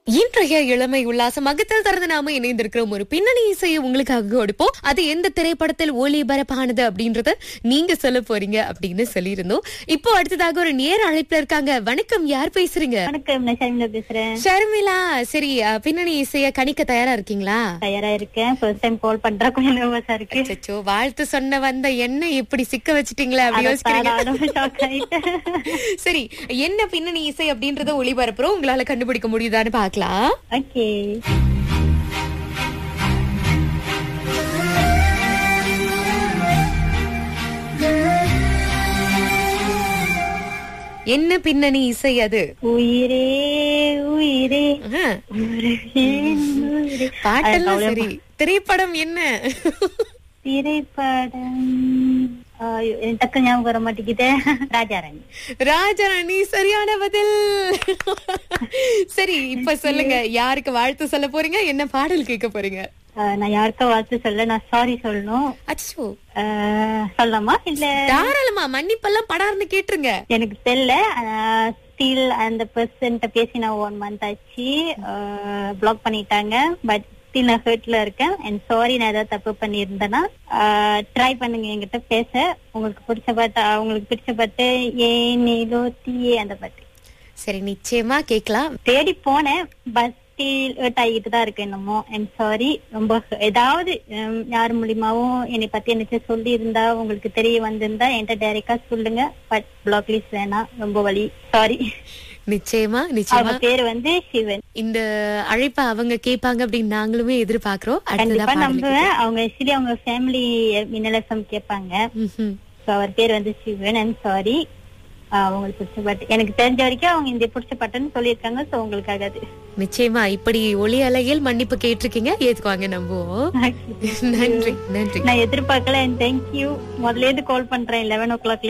இன்றைய இளமை உல்லாசம் மகத்தில் திறந்து நாம இணைந்திருக்கிறோம் ஒரு பின்னணி இசையை உங்களுக்காக கொடுப்போம் அது எந்த திரைப்படத்தில் ஒளிபரப்பானது அப்படின்றத நீங்க சொல்ல போறீங்க அப்படின்னு சொல்லியிருந்தோம் இப்போ அடுத்ததாக ஒரு நேர அழைப்புல இருக்காங்க வணக்கம் யார் பேசுறீங்க வணக்கம் நான் ஷர்மிளா பேசுறேன் ஷர்மிளா சரி அஹ், பின்னணி இசைய கணிக்க தயாரா இருக்கீங்களா தயாரா இருக்கேன் ஃபர்ஸ்ட் டைம் கால் பண்றா கொஞ்சம் நர்வஸா இருக்கு அச்சச்சோ வாழ்த்து சொன்ன வந்த என்ன இப்படி சிக்க வச்சிட்டீங்களே அப்படி யோசிக்கிறீங்க ஷாக் ஆயிட்டேன் சரி என்ன பின்னணி இசை அப்படின்றத ஒளிபரப்புறோம் உங்களால கண்டுபிடிக்க முடியுதான்னு பார்க்கலாம் ஓகே என்ன பின்னணி இசை அது உயிரே உயிரே ஆஹ், உருகேன் உயிரே. பாட்டெல்லாம் அது சரி திரைப்படம் என்ன திரைப்படம் ஐயோ, எனக்கு டக்கு ஞாபகம் வர மாட்டேங்குதே ராஜாராணி ராஜாராணி சரியான பதில் சரி இப்ப சொல்லுங்க யாருக்கு வாழ்த்து சொல்ல போறீங்க என்ன பாடல் கேட்க போறீங்க ஆஹ், நான் யாருக்கா வாழ்த்து சொல்ல நான் சாரி சொல்லணும் அச்சோ ஆஹ், சொல்லலாமா இல்ல தாராளமா மன்னிப்பெல்லாம் படார்னு கேட்டுருங்க எனக்கு தெரியல ஸ்டில் அந்த பர்சன்ட்ட பேசி நான் ஒன் மந்த் ஆச்சு பிளாக் பண்ணிட்டாங்க பட் ஸ்டில் நான் ஹர்ட்ல இருக்கேன் அண்ட் சாரி நான் ஏதாவது தப்பு பண்ணியிருந்தேன்னா ட்ரை பண்ணுங்க என்கிட்ட பேச உங்களுக்கு பிடிச்ச பாட்டு உங்களுக்கு பிடிச்ச பாட்டு ஏன் நீலோ தீயே அந்த பாட்டு சரி நிச்சயமா கேக்கலாம் தேடி போனேன் பட் ஸ்டில் ஹர்ட் ஆகிட்டு தான் இருக்கு என்னமோ அண்ட் சாரி ரொம்ப ஏதாவது ஹம், யார் மூலியமாவும் என்னை பத்தி எனக்கு சொல்லி இருந்தா உங்களுக்கு தெரிய வந்திருந்தா என்கிட்ட டைரக்டா சொல்லுங்க பட் பிளாக் லிஸ்ட் வேணாம் ரொம்ப வலி சாரி நிச்சயமா நிச்சயமா அவங்க பேரு வந்து சிவன் இந்த அழைப்பை அவங்க கேட்பாங்க அப்படின்னு நாங்களுமே எதிர்பார்க்கிறோம் கண்டிப்பா அடுத்ததா பாடல் நம்புவேன் அவங்க ஆக்சுவலி அவங்க ஃபேமிலி மின்னலசம் கேட்பாங்க ம்ஹும். So, அவர் பேர் வந்து சிவன் அண்ட் சாரி அவங்களுக்கு பிடிச்ச பாட்டு எனக்கு தெரிஞ்ச வரைக்கும் அவங்க இந்த பிடிச்ச பாட்டுன்னு சொல்லியிருக்காங்க சோ உங்களுக்காக அது நிச்சயமா இப்படி ஒளி அலையில் மன்னிப்பு கேட்டிருக்கீங்க ஏத்துக்குவாங்க நம்புவோம் நன்றி நன்றி நான் எதிர்பார்க்கல அண்ட் தேங்க்யூ முதல்ல இருந்து கால் பண்றேன் லெவன் ஓ கிளாக்